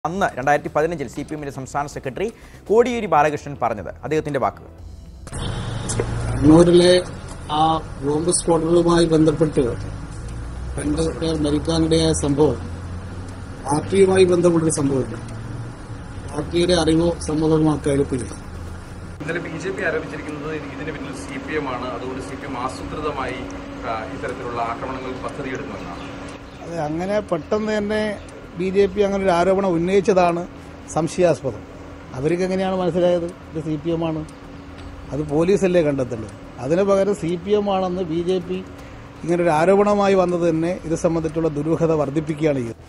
അന്ന് രണ്ടായിരത്തി പതിനഞ്ചിൽ സി പി എമ്മിന്റെ സംസ്ഥാന സെക്രട്ടറി കോടിയേരി ബാലകൃഷ്ണൻ പറഞ്ഞത് അദ്ദേഹത്തിന്റെ വാക്കുകൾ കണ്ണൂരിലെ ആ ബോംബ് സ്ഫോടനവുമായി ബന്ധപ്പെട്ട് രണ്ട് പേർ മരിക്കാനിടയായ സംഭവം പാർട്ടിയുമായി ബന്ധപ്പെട്ടൊരു സംഭവമില്ല പാർട്ടിയുടെ അറിവോ സമ്മതമോ അക്കാര്യത്തിലില്ല ഇന്നലെ ബി ജെ പി ആരോപിച്ചിരിക്കുന്നത് ഇതിന് പിന്നിൽ സി പി എം ആണ് അതുകൊണ്ട് സി പി എം ആസൂത്രിതമായി ആ, ഇത്തരത്തിലുള്ള ആക്രമണങ്ങൾ പദ്ധതിയെടുക്കുമെന്നാണ് അത് അങ്ങനെ പെട്ടെന്ന് തന്നെ ബി ജെ പി അങ്ങനെ ഒരു ആരോപണം ഉന്നയിച്ചതാണ് സംശയാസ്പദം അവർക്ക് എങ്ങനെയാണ് മനസ്സിലായത് ഇത് സി പി എം ആണ് അത് പോലീസല്ലേ കണ്ടെത്തുള്ളത് അതിന് പകരം സി പി എം ആണെന്ന് ബി ജെ പി ഇങ്ങനെ ഒരു ആരോപണമായി വന്നത് തന്നെ ഇത് സംബന്ധിച്ചുള്ള ദുരൂഹത വർദ്ധിപ്പിക്കുകയാണ് ചെയ്യുന്നത്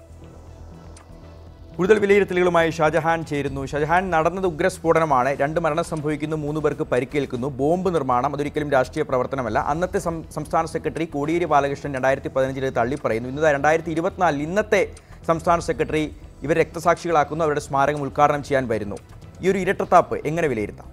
കൂടുതൽ വിലയിരുത്തലുകളുമായി ഷാജഹാൻ ചേരുന്നു ഷാജഹാൻ നടന്നത് ഉഗ്രസ്ഫോടനമാണ് രണ്ട് മരണം സംഭവിക്കുന്നു മൂന്ന് പേർക്ക് പരിക്കേൽക്കുന്നു ബോംബ് നിർമ്മാണം അതൊരിക്കലും രാഷ്ട്രീയ പ്രവർത്തനമല്ല അന്നത്തെ സം- സംസ്ഥാന സെക്രട്ടറി കോടിയേരി ബാലകൃഷ്ണൻ രണ്ടായിരത്തി പതിനഞ്ചിൽ തള്ളിപ്പറയുന്നു ഇന്നത് രണ്ടായിരത്തി ഇരുപത്തിനാലിൽ ഇന്നത്തെ സംസ്ഥാന സെക്രട്ടറി ഇവർ രക്തസാക്ഷികളാക്കുന്നു അവരുടെ സ്മാരകം ഉദ്ഘാടനം ചെയ്യാൻ വരുന്നു ഈ ഒരു ഇരട്ടത്താപ്പ് എങ്ങനെ വിലയിരുത്താം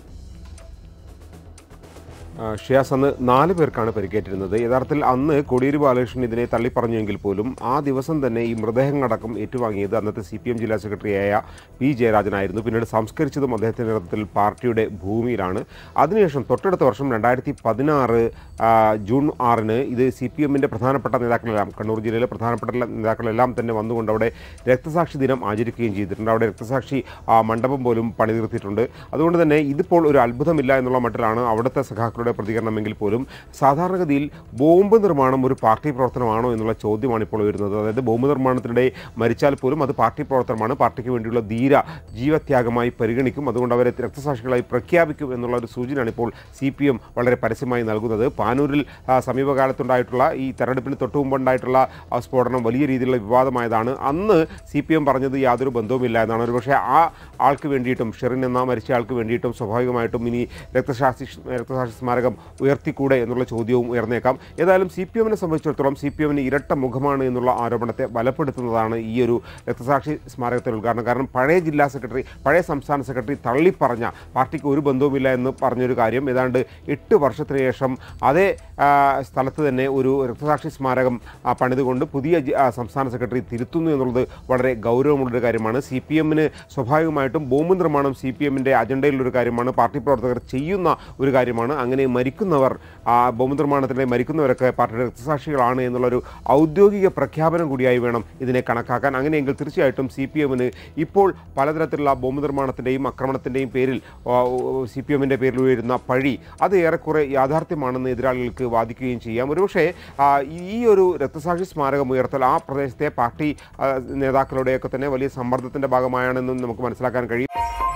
ആ, ഷിയാസ് അന്ന് നാല് പേർക്കാണ് പരിക്കേറ്റിരുന്നത് യഥാർത്ഥത്തിൽ അന്ന് കോടിയേരി ബാലകൃഷ്ണൻ ഇതിനെ തള്ളിപ്പറഞ്ഞുവെങ്കിൽ പോലും ആ ദിവസം തന്നെ ഈ മൃതദേഹങ്ങളടക്കം ഏറ്റുവാങ്ങിയത് അന്നത്തെ സി പി എം ജില്ലാ സെക്രട്ടറിയായ പി ജയരാജനായിരുന്നു പിന്നീട് സംസ്കരിച്ചതും അദ്ദേഹത്തിൻ്റെ നേതൃത്വത്തിൽ പാർട്ടിയുടെ ഭൂമിയിലാണ് അതിനുശേഷം തൊട്ടടുത്ത വർഷം രണ്ടായിരത്തി പതിനാറ് ജൂൺ ആറിന് ഇത് സി പി എമ്മിൻ്റെ പ്രധാനപ്പെട്ട നേതാക്കളെല്ലാം കണ്ണൂർ ജില്ലയിലെ പ്രധാനപ്പെട്ട നേതാക്കളെല്ലാം തന്നെ വന്നുകൊണ്ട് അവിടെ രക്തസാക്ഷി ദിനം ആചരിക്കുകയും ചെയ്തിട്ടുണ്ട് അവിടെ രക്തസാക്ഷി ആ, മണ്ഡപം പോലും പണിതീർത്തിട്ടുണ്ട് അതുകൊണ്ട് തന്നെ ഇതിപ്പോൾ ഒരു അത്ഭുതമില്ല എന്നുള്ള മട്ടിലാണ് അവിടുത്തെ സഖാക്കളുടെ പ്രതികരണമെങ്കിൽ പോലും സാധാരണഗതിയിൽ ബോംബ് നിർമ്മാണം ഒരു പാർട്ടി പ്രവർത്തനമാണോ എന്നുള്ള ചോദ്യമാണ് ഇപ്പോൾ ഉയരുന്നത് അതായത് ബോംബ് നിർമ്മാണത്തിനിടെ മരിച്ചാൽ പോലും അത് പാർട്ടി പ്രവർത്തനമാണ് പാർട്ടിക്ക് വേണ്ടിയുള്ള ധീര ജീവത്യാഗമായി പരിഗണിക്കും അതുകൊണ്ട് അവരെ രക്തസാക്ഷികളായി പ്രഖ്യാപിക്കും എന്നുള്ള ഒരു സൂചനയാണ് ഇപ്പോൾ സി പി എം വളരെ പരസ്യമായി നൽകുന്നത് പാനൂരിൽ ആ, സമീപകാലത്തുണ്ടായിട്ടുള്ള ഈ തെരഞ്ഞെടുപ്പിന് തൊട്ടു മുമ്പുണ്ടായിട്ടുള്ള ആ സ്ഫോടനം വലിയ രീതിയിലുള്ള വിവാദമായതാണ് അന്ന് സി പി എം പറഞ്ഞത് യാതൊരു ബന്ധവുമില്ല എന്നാണ് ഒരുപക്ഷെ ആ ആൾക്ക് വേണ്ടിയിട്ടും ഷെറിൻ എന്ന മരിച്ച ആൾക്ക് വേണ്ടിയിട്ടും സ്വാഭാവികമായിട്ടും ഇനി രക്തസാക്ഷി രക്തസാക്ഷി സ്മാരകം ഉയർത്തിക്കൂടെ എന്നുള്ള ചോദ്യവും ഉയർന്നേക്കാം ഏതായാലും സി പി എമ്മിനെ സംബന്ധിച്ചിടത്തോളം സി പി എമ്മിന് ഇരട്ട മുഖമാണ് എന്നുള്ള ആരോപണത്തെ ബലപ്പെടുത്തുന്നതാണ് ഈ ഒരു രക്തസാക്ഷി സ്മാരകത്തിൽ ഉദ്ഘാടനം കാരണം പഴയ ജില്ലാ സെക്രട്ടറി പഴയ സംസ്ഥാന സെക്രട്ടറി തള്ളിപ്പറഞ്ഞ പാർട്ടിക്ക് ഒരു ബന്ധവുമില്ല എന്ന് പറഞ്ഞൊരു കാര്യം ഏതാണ്ട് എട്ട് വർഷത്തിന് ശേഷം അതേ ആ, സ്ഥലത്ത് തന്നെ ഒരു രക്തസാക്ഷി സ്മാരകം ആ, പണിതുകൊണ്ട് പുതിയ ജി- ആ, സംസ്ഥാന സെക്രട്ടറി തിരുത്തുന്നു എന്നുള്ളത് വളരെ ഗൗരവമുള്ളൊരു കാര്യമാണ് സി പി എമ്മിന് സ്വാഭാവികമായിട്ടും ബോംബ് നിർമ്മാണം സി പി എമ്മിൻ്റെ അജണ്ടയിലുള്ളൊരു കാര്യമാണ് പാർട്ടി പ്രവർത്തകർ ചെയ്യുന്ന ഒരു കാര്യമാണ് അങ്ങനെ മരിക്കുന്നവർ ആ ബോംബ് നിർമ്മാണത്തിലെ മരിക്കുന്നവരൊക്കെ പാർട്ടിയുടെ രക്തസാക്ഷികളാണ് എന്നുള്ളൊരു ഔദ്യോഗിക പ്രഖ്യാപനം കൂടിയായി വേണം ഇതിനെ കണക്കാക്കാൻ അങ്ങനെയെങ്കിൽ തീർച്ചയായിട്ടും സി പി എമ്മിന് ഇപ്പോൾ പലതരത്തിലുള്ള ബോംബ് നിർമ്മാണത്തിൻ്റെയും ആക്രമണത്തിൻ്റെയും പേരിൽ സി പി എമ്മിൻ്റെ പേരിൽ ഉയരുന്ന പഴി അത് ഏറെക്കുറെ യാഥാർത്ഥ്യമാണെന്ന് എതിരാളികൾക്ക് വാദിക്കുകയും ചെയ്യാം ഒരുപക്ഷെ ആ, ഈ ഒരു രക്തസാക്ഷി സ്മാരകം ഉയർത്തൽ ആ പ്രദേശത്തെ പാർട്ടി ആ, നേതാക്കളുടെയൊക്കെ തന്നെ വലിയ സമ്മർദ്ദത്തിൻ്റെ ഭാഗമായാണെന്നും നമുക്ക് മനസ്സിലാക്കാൻ കഴിയും